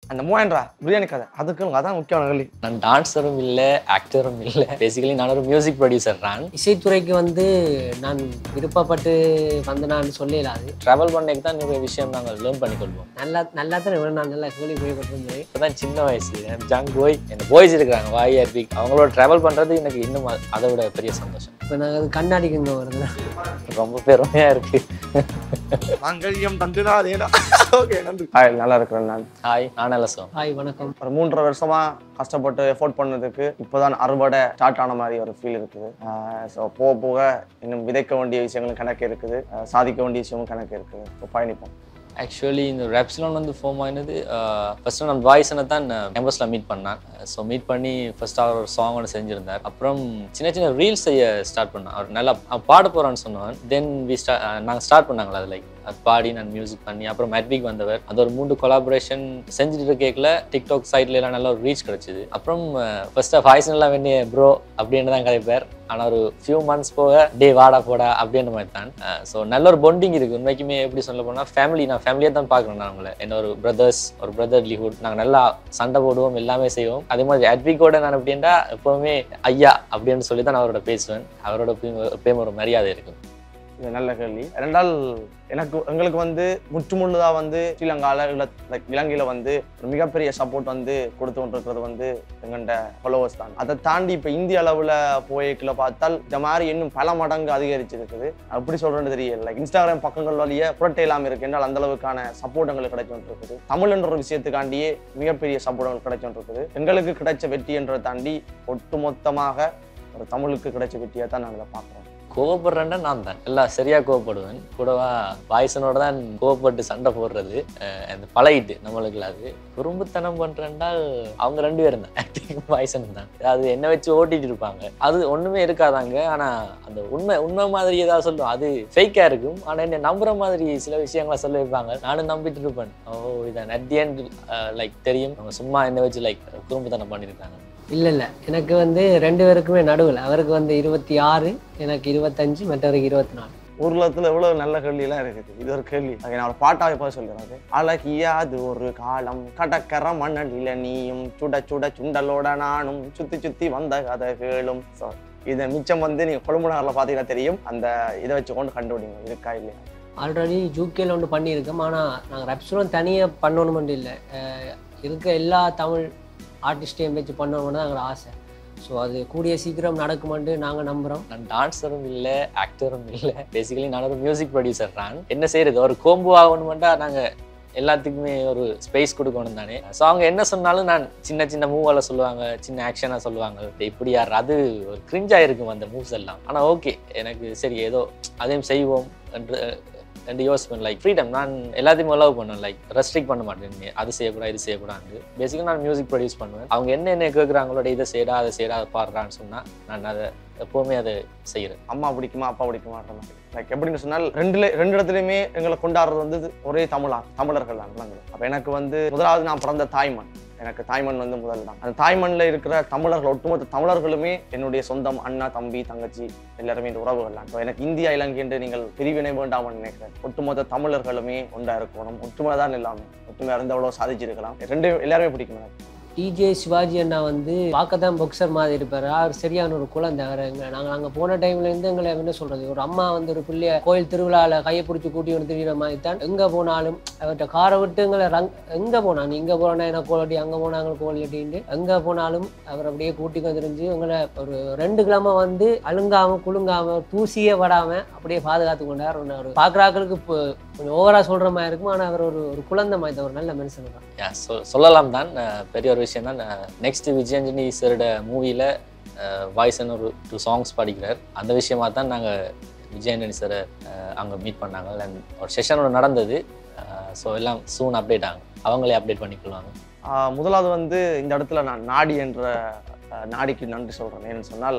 அந்த மூவாயிரம் ரூபா பிரியாணி கதை அதுக்கு அதான் முக்கியமான கேள்வி நான் டான்ஸரும் இல்லை ஆக்டரும் இல்லை பேசிக்கலி நான் ஒரு மியூசிக் ப்ரொடியூசர் தான் இசைத்துறைக்கு வந்து நான் விருப்பப்பட்டு வந்தனான்னு சொல்லலாது ட்ராவல் பண்ணக்கு தான் நிறைய விஷயம் நாங்கள் லேர்ன் பண்ணிக்கொள்வோம் நல்லா நல்லா தான் இவ்வளோ நான் நல்லா கேள்விப்பட்டிருந்தேன் இப்போ தான் சின்ன வயசு ஜங் போய் என் பாய்ஸ் இருக்கிறாங்க வாய் அர்பிக் அவங்களோட ட்ராவல் பண்ணுறது எனக்கு இன்னும் அ- அதை விட பெரிய சந்தோஷம் இப்போ நாங்கள் அது கண்ணாடிக்கு இங்கே வருதுன்னா ரொம்ப பெருமையாக இருக்கு மங்கல்யம் தந்துடாதேடா ஓகே நன்றி ஹாய் நல்லா இருக்கிறேன் நான் ஹாய் நான் நல்ல சோம் ஹாய் வணக்கம் ஒரு மூன்றரை வருஷமா கஷ்டப்பட்டு எஃபோர்ட் பண்ணதுக்கு இப்போதான் அறுவடை ஸ்டார்ட் ஆன மாதிரி ஒரு ஃபீல் இருக்குது ஸோ போக போக இன்னும் விதைக்க வேண்டிய விஷயங்களும் கணக்கு இருக்குது ஆஹ் சாதிக்க வேண்டிய விஷயமும் கணக்கு இருக்குது இப்போ பயணிப்போம் ஆக்சுவலி இந்த ரெப்ஸ்லான் வந்து ஃபார்ம் ஆயினது ஃபர்ஸ்ட் நான் பாய்ஸனை தான் கேம்பஸில் மீட் பண்ணேன் ஸோ மீட் பண்ணி ஃபர்ஸ்ட் அவர் ஒரு சாங் ஒன்று செஞ்சிருந்தார் அப்புறம் சின்ன சின்ன ரீல்ஸ் செய்ய ஸ்டார்ட் பண்ணேன் அவர் நல்லா அவன் பாட போகிறான்னு சொன்னான் தென் வி ஸ்டா நாங்கள் ஸ்டார்ட் பண்ணாங்களா அது லைக் அது பாடி நான் மியூசிக் பண்ணி அப்புறம் மேட்விக் வந்தவர் அது ஒரு மூன்று கொலாபரேஷன் செஞ்சுட்டு இருக்கேக்கில் டிக்டாக் சைட்ல எல்லாம் நல்ல ஒரு ரீச் கிடைச்சிது அப்புறம் ஃபர்ஸ்ட் வாய்ஸ் நல்லா வேண்டிய ப்ரோ அப்படின்னு தான் கதைப்பார் ஆனால் ஒரு ஃபியூ மந்த்ஸ் போக டே வாடா போடா அப்படின்ற மாதிரி தான் ஸோ நல்ல ஒரு பொண்டிங் இருக்கு உண்மைக்குமே எப்படி சொல்ல போனால் ஃபேமிலி நான் ஃபேமிலியாக தான் பார்க்குறேன் நான் உங்களை என்ன ஒரு பிரதர்ஸ் ஒரு பிரதர்லிஹுட் நாங்கள் நல்லா சண்டை போடுவோம் எல்லாமே செய்வோம் அதே மாதிரி அட்விக்கோட நான் எப்படின்னா எப்போவுமே ஐயா அப்படின்னு சொல்லி தான் நான் அவரோட பேசுவேன் அவரோட எப்பயும் எப்பயும் ஒரு மரியாதை இருக்கும் இது நல்ல கேள்வி ரெண்டால் எனக்கு எங்களுக்கு வந்து முற்றுமுழுதாக வந்து ஸ்ரீலங்காவில் இல்லை லைக் இலங்கையில் வந்து ஒரு மிகப்பெரிய சப்போர்ட் வந்து கொடுத்து கொண்டிருக்கிறது வந்து எங்கள்கிட்ட ஃபாலோவர்ஸ் தான் அதை தாண்டி இப்போ இந்திய அளவில் போய்க்குள்ள பார்த்தால் இந்த மாதிரி இன்னும் பல மடங்கு அதிகரிச்சிருக்குது அப்படி சொல்கிறேன்னு தெரியல லைக் இன்ஸ்டாகிராம் பக்கங்கள் வழியே புரட்டை இல்லாமல் இருக்கு என்றால் அந்த அளவுக்கான சப்போர்ட் எங்களுக்கு கிடைச்சு கொண்டிருக்குது தமிழ் என்ற ஒரு விஷயத்துக்காண்டியே மிகப்பெரிய சப்போர்ட் எங்களுக்கு கிடைச்சு கொண்டிருக்குது எங்களுக்கு கிடைச்ச வெற்றி என்றதை தாண்டி ஒட்டுமொத்தமாக ஒரு தமிழுக்கு கிடைச்ச வெற்றியை தான் நாங்கள் பார்க்குறோம் கோவப்படுறேன்னா நான் தான் எல்லாம் சரியா கோவப்படுவேன் கூடவா வாய்ஸனோட தான் கோவப்பட்டு சண்டை போடுறது அஹ் அந்த பழகிட்டு நம்மளுக்கு அது குறும்புத்தனம் பண்றேன்டால் அவங்க ரெண்டு பேரும் தான் ஆக்டிங் வாய்ஸன் தான் அது என்ன வச்சு ஓட்டிட்டு இருப்பாங்க அது ஒண்ணுமே இருக்காதாங்க ஆனா அந்த உண்மை உண்மை மாதிரி ஏதாவது சொல்லுவோம் அது ஃபேக்கா இருக்கும் ஆனா என்ன நம்புற மாதிரி சில விஷயங்களை சொல்ல வைப்பாங்க நானும் நம்பிட்டு இருப்பேன் ஓ இதான் அட் தி எண்ட் லைக் தெரியும் அவங்க சும்மா என்ன வச்சு லைக் குறும்புத்தனம் பண்ணியிருக்காங்க இல்லை இல்லை எனக்கு வந்து ரெண்டு பேருக்குமே நடுவில் அவருக்கு வந்து இருபத்தி ஆறு எனக்கு இருபத்தஞ்சு மற்றவருக்கு இருபத்தி நாலு ஊர்லத்துல எவ்வளவு நல்ல கேள்வியெல்லாம் இருக்குது இது ஒரு கேள்வி அது நான் ஒரு பாட்டாவே பார்த்து சொல்லிடுறேன் அழகியாது ஒரு காலம் கடற்கர மண்ணடில நீயும் சுட சுட சுண்டலோட நானும் சுத்தி சுத்தி வந்த கதை கேளும் ஸோ இதை மிச்சம் வந்து நீங்க கொழும்பு நகரில் பார்த்தீங்கன்னா தெரியும் அந்த இதை வச்சு கொண்டு கண்டுபிடிங்க இருக்கா இல்லையா ஆல்ரெடி ஜூகேல ஒன்று பண்ணியிருக்கோம் ஆனால் நாங்கள் ரெப்ஸ்லாம் தனியாக பண்ணணுமென்று இல்லை அஹ் இருக்க எல்லா தமிழ் ஆர்டிஸ்டையும் வச்சு பண்ணணும்னு தான் எங்களோட ஆசை ஸோ அது கூடிய சீக்கிரம் நடக்குமென்று நாங்கள் நம்புகிறோம் நான் டான்ஸரும் இல்லை ஆக்டரும் இல்லை பேசிக்கலி நான் ஒரு மியூசிக் ப்ரொடியூசர் தான் என்ன செய்யறது ஒரு கோம்பு ஆகணுமெண்டா நாங்கள் எல்லாத்துக்குமே ஒரு ஸ்பேஸ் கொடுக்கணும் தானே ஸோ அவங்க என்ன சொன்னாலும் நான் சின்ன சின்ன மூவெல்லாம் சொல்லுவாங்க சின்ன ஆக்ஷனாக சொல்லுவாங்க இப்படி யார் அது ஒரு கிரிஞ்சாக இருக்கும் அந்த மூவ்ஸ் எல்லாம் ஆனால் ஓகே எனக்கு சரி ஏதோ அதையும் செய்வோம் என்று ரெண்டு யோசிப்பேன் லைக் ஃப்ரீடம் நான் எல்லாத்தையும் அலோவ் பண்ணுவேன் லைக் ரெஸ்ட்ரிக்ட் பண்ண மாட்டேன் நீ அது செய்யக்கூடாது இது செய்யக்கூடாது பேசிக்காக நான் மியூசிக் ப்ரொடியூஸ் பண்ணுவேன் அவங்க என்ன என்ன கேட்குறாங்களோ இதை செய்யடா அதை செய்யடா அதை பாடுறான்னு சொன்னால் நான் அதை எப்போவுமே அதை செய்கிறேன் அம்மா பிடிக்குமா அப்பா பிடிக்குமான்ற மாதிரி லைக் எப்படின்னு சொன்னால் ரெண்டுல ரெண்டு இடத்துலையுமே எங்களை கொண்டாடுறது வந்து ஒரே தமிழா தமிழர்கள் தான் நாங்கள் அப்போ எனக்கு வந்து முதலாவது நான் பிறந்த தாய்மண் எனக்கு தாய்மண் வந்து முதல் தான் அந்த தாய்மண்ணில் இருக்கிற தமிழர்கள் ஒட்டுமொத்த தமிழர்களுமே என்னுடைய சொந்தம் அண்ணா தம்பி தங்கச்சி எல்லாருமே இந்த உறவுகள் தான் So, எனக்கு இந்தியா இலங்கை என்று நீங்கள் பிரிவினை வேண்டாம்னு நினைக்கிறேன் ஒட்டுமொத்த தமிழர்களுமே ஒன்றா இருக்கணும் ஒற்றுமை தான் எல்லாமே ஒற்றுமை இருந்து அவ்வளோ சாதிச்சிருக்கலாம் ரெண்டு எல்லாருமே பிடிக்கும் எனக்கு டிஜே சிவாஜி அண்ணா வந்து பார்க்க தான் பொக்சர் மாதிரி இருப்பார் அவர் சரியான ஒரு குழந்தை அவர் எங்க நாங்கள் அங்கே போன டைம்ல இருந்து எங்களை என்ன சொல்றது ஒரு அம்மா வந்து ஒரு பிள்ளைய கோயில் திருவிழாவில் கையை பிடிச்சி கூட்டி வந்து திரிகிற மாதிரி தான் எங்கே போனாலும் அவர்கிட்ட காரை விட்டு எங்களை ரங் எங்கே போனாங்க இங்கே போனா என்ன கோலட்டி அங்கே போனாங்க கோலட்டின்ட்டு எங்கே போனாலும் அவர் அப்படியே கூட்டி வந்துருந்து எங்களை ஒரு ரெண்டு கிழமை வந்து அழுங்காம குலுங்காம தூசியே படாம அப்படியே பாதுகாத்து கொண்டார் ஒரு- ஒரு பார்க்குறாக்களுக்கு இப்போ கொஞ்சம் ஓவரா சொல்ற மாதிரி இருக்கும் ஆனால் அவர் ஒரு ஒரு குழந்தை மாதிரி தான், ஒரு நல்ல மனுஷன் தான் Yeah, சொ- சொல்லலாம் தான் அஹ் பெரிய ஒரு விஷயம் தான் நெக்ஸ்ட் விஜயஞ்சனி சரோட மூவியில் வாய்ஸ்னு ஒரு டூ சாங்ஸ் படிக்கிறார் அந்த விஷயமா தான் நாங்கள் விஜயஞ்சனி சாரை அங்கே மீட் பண்ணாங்க அண்ட் ஒரு செஷன் ஒன்று நடந்தது ஸோ எல்லாம் சூன் அப்டேட் ஆகும் அவங்களே அப்டேட் பண்ணிக்கொள்வாங்க ஆஹ் முதலாவது வந்து இந்த இடத்துல நான் நாடி என்ற ஆஹ் நாடிக்கு நன்றி சொல்கிறேன் ஏன்னு சொன்னால்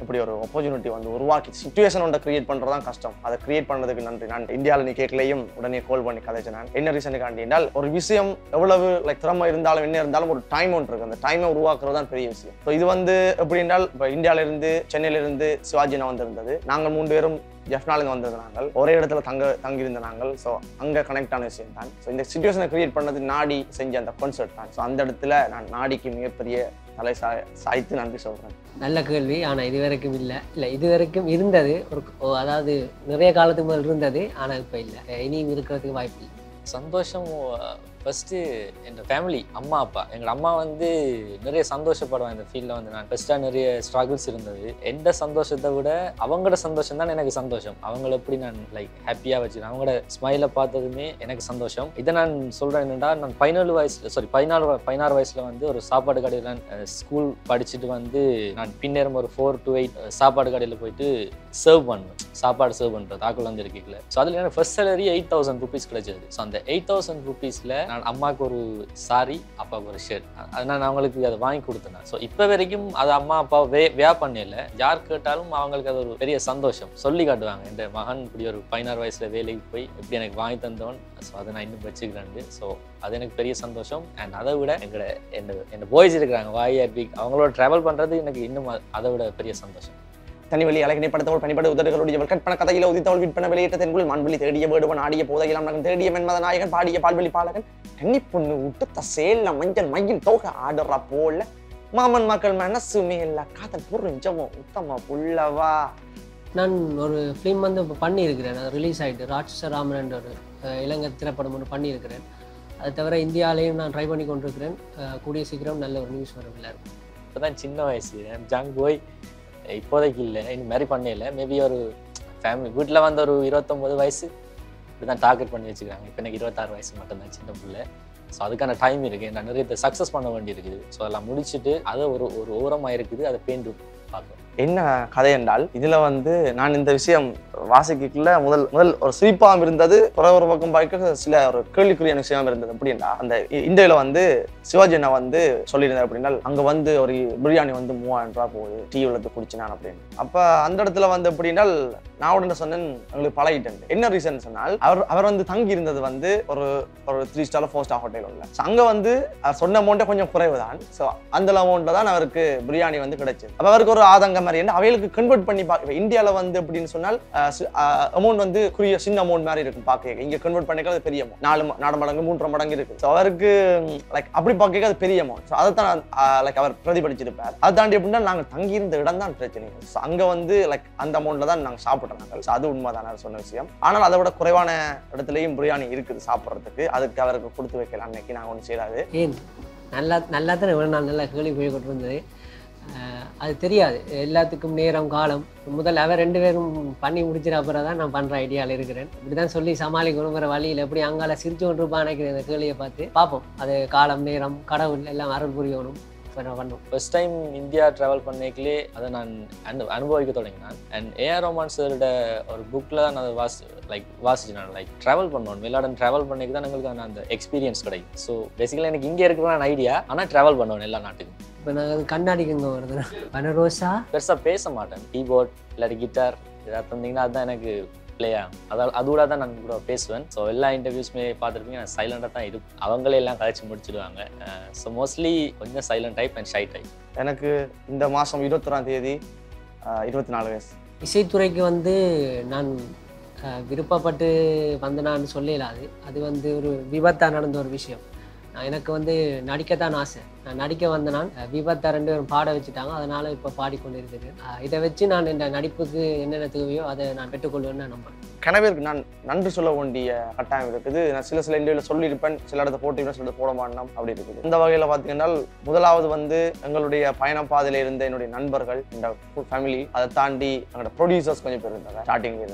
இப்படி ஒரு opportunity வந்து உருவாக்கி சுச்சுவேஷன் ஒன்றை கிரியேட் பண்ணுறது தான் கஷ்டம் அதை கிரியேட் பண்ணதுக்கு நன்றி நான் இந்தியாவில் நீ கேட்கலையும் உடனே கால் பண்ணி கதைச்சேன் நான் என்ன ரீசனுக்காண்டி என்றால் ஒரு விஷயம் எவ்வளவு லைக் திறமை இருந்தாலும் என்ன இருந்தாலும் ஒரு டைம் ஒன்று இருக்கு அந்த டைமை உருவாக்குறது தான் பெரிய விஷயம் ஸோ இது வந்து எப்படி என்றால் இப்போ இந்தியாவில இருந்து சென்னையில இருந்து சிவாஜினா வந்திருந்தது நாங்கள் மூன்று பேரும் ஜெஃப்னாலுங்க வந்தது நாங்கள் ஒரே இடத்துல தங்க தங்கியிருந்த நாங்கள் ஸோ அங்கே கனெக்ட் ஆன விஷயம் தான் ஸோ இந்த சுச்சுவேஷனை கிரியேட் பண்ணது நாடி செஞ்ச அந்த கான்சர்ட் தான் ஸோ அந்த இடத்துல நான் நாடிக்கு மிகப்பெரிய தலை சா சாய்த்து நன்றி சொல்கிறேன் நல்ல கேள்வி ஆனால் இது வரைக்கும் இல்லை இல்லை இது வரைக்கும் இருந்தது ஒரு ஓ, அதாவது நிறைய காலத்துக்கு முதல் இருந்தது ஆனால் இப்போ இல்லை இனியும் இருக்கிறதுக்கு வாய்ப்பு இல்லை சந்தோஷம் ஃபஸ்ட்டு என் ஃபேமிலி அம்மா அப்பா எங்களோட அம்மா வந்து நிறைய சந்தோஷப்படுவேன் இந்த ஃபீல்டில் வந்து நான் ஃபஸ்ட்டாக நிறைய ஸ்ட்ரகிள்ஸ் இருந்தது எந்த சந்தோஷத்தை விட அவங்களோட சந்தோஷம் தான் எனக்கு சந்தோஷம் அவங்கள எப்படி நான் லைக் ஹாப்பியாக வச்சுருக்கேன் அவங்களோட ஸ்மைலை பார்த்ததுமே எனக்கு சந்தோஷம் இதை நான் சொல்கிறேன் என்னடா நான் பதினேழு வயசு சாரி பதினாலு வ- பதினாறு வயசில் வந்து ஒரு சாப்பாடு கடையில் ஸ்கூல் படிச்சுட்டு வந்து நான் பின்னேறும் ஒரு ஃபோர் டு எயிட் சாப்பாடு கடையில் போயிட்டு சர்வ் பண்ணுவேன் சாப்பாடு சர்வ் பண்ணுறது ஆக்கள் வந்து இருக்கீங்கள ஸோ அதில் எனக்கு first salary eight thousand rupees கிடைச்சது ஸோ அந்த எயிட் தௌசண்ட் ருபீஸில் நான் அம்மாவுக்கு ஒரு சாரி அப்பாவுக்கு ஒரு ஷர்ட் அது நான் அவங்களுக்கு அதை வாங்கி கொடுத்தேன் ஸோ இப்போ வரைக்கும் அது அம்மா அப்பா வே வே பண்ணல யார் கேட்டாலும் அவங்களுக்கு அது ஒரு பெரிய சந்தோஷம் சொல்லி காட்டுவாங்க இந்த மகன் இப்படி ஒரு பதினாறு வயசுல வேலைக்கு போய் இப்படி எனக்கு வாங்கி தந்தவன் ஸோ அதை நான் இன்னும் வச்சுக்கிறேன் ஸோ அது எனக்கு பெரிய சந்தோஷம் அண்ட் அதை விட எங்களோட என்ன என்ன பாய்ஸ் இருக்கிறாங்க வாய் அர்பிக் அவங்களோட ட்ராவல் பண்ணுறது எனக்கு இன்னும் அ- அதை விட பெரிய சந்தோஷம் தனிவழி அழகினை படுத்தவள் பணிபட உதடுகளுடைய கற்பன கதையில உதித்தவள் விற்பன வெளியிட்ட தென்குள் மண்வெளி தேடிய வேடுவன் ஆடிய போதையிலாம் நகன் தேடிய மென்மத நாயகன் பாடிய பால்வெளி பாலகன் கன்னி பொண்ணு விட்டு சேல மஞ்சள் மயில் தோக ஆடுற போல மாமன் மக்கள் மனசு மேல காதல் புரிஞ்சவன் உத்தம புள்ளவா நான் ஒரு ஃபிலிம் வந்து இப்போ பண்ணியிருக்கிறேன் அது ரிலீஸ் ஆகிட்டு ராட்சச ராமன் ஒரு அஹ், இலங்கை திரைப்படம் ஒன்று பண்ணியிருக்கிறேன் அது தவிர இந்தியாவிலையும் நான் ட்ரை பண்ணி கொண்டிருக்கிறேன் அஹ், கூடிய சீக்கிரம் நல்ல ஒரு நியூஸ் வரும் எல்லாருக்கும் இப்போதான் சின்ன வயசு ஜங் போய் இப்போதைக்கு இல்லை இன்னும் மேரி பண்ணல மேபி ஒரு ஃபேமிலி வீட்டில் வந்து ஒரு இருபத்தொம்போது வயசு இப்படிதான் டார்கெட் பண்ணி வச்சுக்கிறாங்க இப்போ எனக்கு இருபத்தாறு வயசு மட்டும்தான் சின்ன பிள்ளை ஸோ அதுக்கான டைம் இருக்குது நான் நிறைய சக்ஸஸ் பண்ண வேண்டியிருக்குது ஸோ அதெல்லாம் முடிச்சுட்டு அதை ஒரு ஒரு ஓரமாக இருக்குது அதை பேண்டு பார்க்கணும் என்ன கதை என்றால் இதுல வந்து நான் இந்த விஷயம் வாசிக்கல முதல் முதல் ஒரு சிரிப்பாகவும் இருந்தது பிறகு ஒரு பக்கம் பார்க்க சில ஒரு கேள்விக்குறியான விஷயம் இருந்தது அப்படின்னா அந்த இ- இந்தியாவில் வந்து சிவாஜி அண்ணா வந்து சொல்லியிருந்தார் அப்படின்னா அங்க வந்து ஒரு பிரியாணி வந்து மூவாயிரம் ரூபாய் போகுது டீ உள்ளது குடிச்சினான் அப்படின்னு அப்ப அந்த இடத்துல வந்து எப்படின்னா நான் உடனே சொன்னேன் எங்களுக்கு பழகிட்டேன் என்ன ரீசன் சொன்னால் அவர் அவர் வந்து தங்கி இருந்தது வந்து ஒரு ஒரு three star four star hotel உள்ள So அங்க வந்து அவர் சொன்ன அமௌண்ட்டே கொஞ்சம் குறைவு தான் ஸோ அந்த அமௌண்ட்ல தான் அவருக்கு பிரியாணி வந்து கிடைச்சது அப்ப அவருக்கு ஒரு ஆதங்கம் மாதிரி என்ன அவைகளுக்கு கன்வெர்ட் பண்ணி பார்க்க இந்தியாவில் வந்து எப்படின்னு சொன்னால் அமௌண்ட் வந்து குறிய சின்ன அமௌண்ட் மாதிரி இருக்கும் பார்க்க இங்க கன்வெர்ட் பண்ணிக்க அது பெரிய அமௌண்ட் நாலு ம- நாலு மடங்கு மூன்றரை மடங்கு இருக்கு ஸோ அவருக்கு லைக் அப்படி பார்க்க அது பெரிய அமௌண்ட் ஸோ அதை தான் லைக் அவர் பிரதிபலிச்சிருப்பார் அதை தாண்டி எப்படின்னா நாங்கள் தங்கியிருந்த இடம் தான் பிரச்சனை ஸோ அங்கே வந்து லைக் அந்த அமௌண்ட்ல தான் நாங்கள் சாப்பிட்றாங்க ஸோ அது உண்மைதான் அவர் சொன்ன விஷயம் ஆனால் அதை விட குறைவான இடத்துலையும் பிரியாணி இருக்குது சாப்பிட்றதுக்கு அதுக்கு அவருக்கு கொடுத்து வைக்கலாம் அன்னைக்கு நாங்கள் ஒன்றும் செய்யாது ஏன் நல்லா நல்லா தான் இவ்வளோ நாள் நல்லா கேள்வி போய் கொண்டு வந்தது அஹ், அது தெரியாது எல்லாத்துக்கும் நேரம் காலம் முதல்ல அவன் ரெண்டு பேரும் பண்ணி முடிச்சிட அப்புறம் தான் நான் பண்ணுற ஐடியாவில் இருக்கிறேன் இப்படி தான் சொல்லி சமாளிக்கணுங்கிற வழியில் எப்படி அங்கால சிரிச்சு கொண்டு இருப்பான் நினைக்கிறேன் இந்த கேள்வியை பார்த்து பார்ப்போம் அது காலம் நேரம் கடவுள் எல்லாம் அருள் புரியணும் இப்போ நான் பண்ணுவோம் ஃபர்ஸ்ட் டைம் இந்தியா ட்ராவல் பண்ணேக்கிலே அதை நான் அனு அனுபவிக்க தொடங்கினேன் அண்ட் ஏஆர் ரோமான் சாரோட ஒரு புக்கில் தான் நான் அதை வாசி லைக் வாசிச்சு நான் லைக் ட்ராவல் பண்ணணும் வெளிநாடன் ட்ராவல் பண்ணிக்கு தான் எங்களுக்கு அந்த எக்ஸ்பீரியன்ஸ் கிடைக்கும் ஸோ பேசிக்கலாக எனக்கு இங்கே இருக்கிற ஐடியா ஆனால் ட்ராவல் பண்ணுவேன் எல்லா நாட்டுக்கும் இப்போ நாங்கள் அது கண்ணாடிக்கு இங்கே வருது பனரோசா பெருசாக பேச மாட்டேன் கீபோர்ட் இல்லாட்டி கிட்டார் ஏதாவது தந்தீங்கன்னா அதுதான் எனக்கு ப்ளே ஆகும் அதால் அதோட தான் நான் கூட பேசுவேன் ஸோ எல்லா இன்டர்வியூஸுமே பார்த்துருப்பீங்க நான் சைலண்டாக தான் இருப்பேன் அவங்களே எல்லாம் கதைச்சு முடிச்சிடுவாங்க ஸோ மோஸ்ட்லி கொஞ்சம் silent type and shy type எனக்கு இந்த மாதம் இருபத்தொராம் தேதி இருபத்தி நாலு வயசு இசைத்துறைக்கு வந்து நான் அஹ், விருப்பப்பட்டு வந்தனான்னு சொல்லலாது அது வந்து ஒரு விபத்தாக நடந்த ஒரு விஷயம் நான் எனக்கு வந்து நடிக்கத்தான் ஆசை நான் நடிக்க வந்த நான் அஹ், விபத்தா ரெண்டு பேரும் பாட வச்சுட்டாங்க அதனால இப்போ பாடிக்கொண்டு இருக்கிறேன் அஹ், இதை வச்சு நான் இந்த நடிப்புக்கு என்னென்ன தேவையோ அதை நான் பெற்றுக்கொள்வேன்னு நான் நம்புறேன் கனவிற்கு நான் நன்றி சொல்ல வேண்டிய கட்டாயம் இருக்குது நான் சில சில இந்தியாவில் சொல்லியிருப்பேன் சில இடத்த போட்டிருப்பேன் சில இடத்த போட மாட்டோம் அப்படி இருக்குது இந்த வகையில் பார்த்தீங்கன்னா முதலாவது வந்து எங்களுடைய பயண பாதையில இருந்த என்னுடைய நண்பர்கள் இந்த ஃபேமிலி அதை தாண்டி எங்களோட ப்ரொடியூசர்ஸ் கொஞ்சம் பேர் இருந்தாங்க ஸ்டார்டிங்ல இருந்து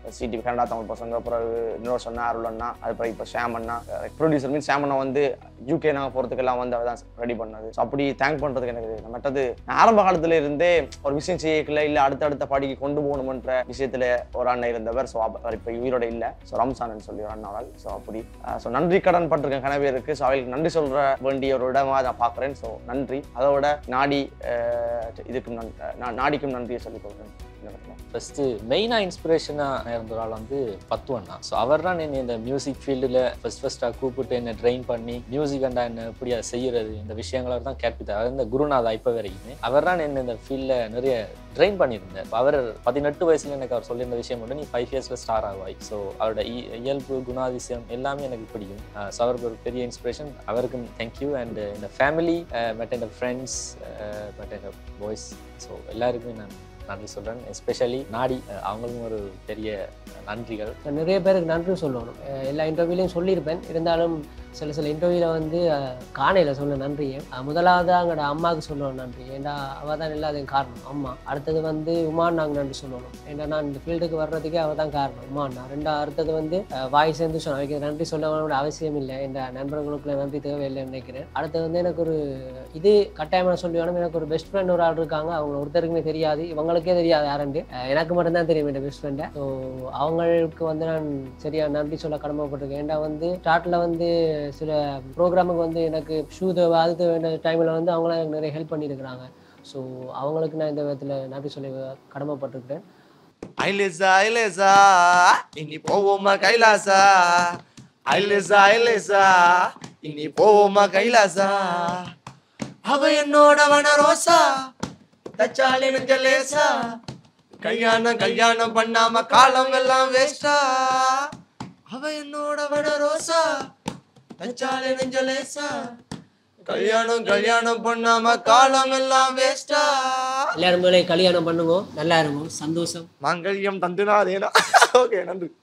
சிடி கனடா தமிழ் பசங்க பிறகு இன்னொரு சொன்னா அருள் அண்ணா அது பிறகு இப்போ ஷாம் அண்ணா ப்ரொடியூசர் மீன் ஷாம் அண்ணா வந்து யூகே நாங்கள் போகிறதுக்கெல்லாம் வந்து அவர் தான் ரெடி பண்ணது ஸோ அப்படி தேங்க் பண்ணுறதுக்கு எனக்கு மற்றது நான் ஆரம்ப காலத்துல இருந்தே ஒரு விஷயம் செய்யக்கல இல்லை அடுத்தடுத்த படிக்கு கொண்டு போகணுமன்ற விஷயத்துல ஒரு அண்ணன் இருந்தவர் ஸோ அவர் இப்போ உயிரோட இல்லை ஸோ ரம்சான் சொல்லி ஒரு அண்ணாவால் ஸோ அப்படி ஸோ நன்றி கடன் பட்டிருக்கேன் கனவேருக்கு ஸோ அவங்களுக்கு நன்றி சொல்ற வேண்டிய ஒரு இடமா நான் பார்க்குறேன் ஸோ நன்றி அதோட நாடி அஹ், இதுக்கும் நன் நா- நாடிக்கும் நன்றியை சொல்லிக் கொள்கிறேன் இந்த இடத்துல. ஃபஸ்ட்டு மெயினாக இன்ஸ்பிரேஷனாக இருந்த ஒரு ஆள் வந்து பத்து அண்ணா ஸோ அவர் தான் என்னை இந்த மியூசிக் ஃபீல்டில் ஃபஸ்ட் ஃபஸ்ட்டாக கூப்பிட்டு என்னை ட்ரெயின் பண்ணி மியூசிக் அண்டா என்ன எப்படி அதை செய்யறது இந்த விஷயங்களை தான் கேட்பித்தார் அவர் இந்த குருநாதா இப்போ வரைக்குமே அவர் தான் என்ன இந்த ஃபீல்டில் நிறைய ட்ரெயின் பண்ணியிருந்தார் இப்ப அவர் பதினெட்டு வயசுல எனக்கு அவர் சொல்லியிருந்த விஷயம் வந்து நீ ஃபைவ் இயர்ஸில் ஸ்டார் ஆவாய் ஸோ அவரோட இ- இயல்பு குணாதிசயம் எல்லாமே எனக்கு பிடிக்கும் ஸோ அவருக்கு ஒரு பெரிய இன்ஸ்பிரேஷன் அவருக்கும் தேங்க்யூ அண்ட் இந்த ஃபேமிலி பட் இந்த ஃப்ரெண்ட்ஸ் பட் இந்த பாய்ஸ் ஸோ எல்லாருக்குமே நான் நன்றி சொல்கிறேன் எஸ்பெஷலி நாடி அஹ் அவங்களுக்கும் ஒரு பெரிய நன்றிகள் நான் நிறைய பேருக்கு நன்றி சொல்லணும் அஹ் எல்லா இன்டர்வியூலையும் சொல்லியிருப்பேன் இருந்தாலும் சில சில இன்டர்வியூவில் வந்து அஹ், காணையில் சொல்ல நன்றியை அஹ், முதலாவது எங்களோட அம்மாவுக்கு சொல்லணும் நன்றி ஏன்டா அவள் தான் எல்லாத்தையும் காரணம் அம்மா அடுத்தது வந்து உமான் நாங்கள் நன்றி சொல்லணும் ஏன்னா நான் இந்த ஃபீல்டுக்கு வர்றதுக்கே அவள் தான் காரணம் உமான் ரெண்டா அடுத்தது வந்து அஹ், வாய் சேர்ந்து சொன்ன அதுக்கு நன்றி சொல்ல வேண்டிய அவசியம் இல்லை என் நண்பர்களுக்குள்ள நன்றி தேவையில்லைன்னு நினைக்கிறேன் அடுத்தது வந்து எனக்கு ஒரு இது கட்டாயமாக சொல்லி வேணும் எனக்கு ஒரு பெஸ்ட் ஃப்ரெண்ட் ஒரு ஆள் இருக்காங்க அவங்க ஒருத்தருக்குமே தெரியாது இவங்களுக்கே தெரியாது யாருண்டு அஹ், எனக்கு மட்டும்தான் தெரியும் என் பெஸ்ட் ஃப்ரெண்டை ஸோ அவங்களுக்கு வந்து நான் சரியா நன்றி சொல்ல கடமைப்பட்டிருக்கேன் ஏன்டா வந்து ஸ்டார்ட்ல வந்து சில ப்ரோக்ராமுக்கு வந்து எனக்கு ஷூ தேவை அது தேவையான டைமில் வந்து அவங்களாம் எனக்கு நிறைய ஹெல்ப் பண்ணியிருக்கிறாங்க ஸோ அவங்களுக்கு நான் இந்த விதத்தில் நன்றி சொல்ல கடமைப்பட்டிருக்கிறேன் ஐலேசா ஐலேசா இனி போவோமா கைலாசா ஐலேசா ஐலேசா இனி போவோமா கைலாசா அவ என்னோட வன ரோசா தச்சாலே நெஞ்ச லேசா கல்யாணம் கல்யாணம் பண்ணாம காலம் எல்லாம் வேஸ்டா அவ என்னோட வன ரோசா தச்சாலே நெஞ்ச லேசா கல்யாணம் கல்யாணம் பண்ணாம காலம் எல்லாம் வேஸ்டா எல்லாரும் மேலே கல்யாணம் பண்ணுங்க நல்லா இருக்கும் சந்தோஷம் மாங்கல்யம் தந்துனாதேனா ஓகே நன்றி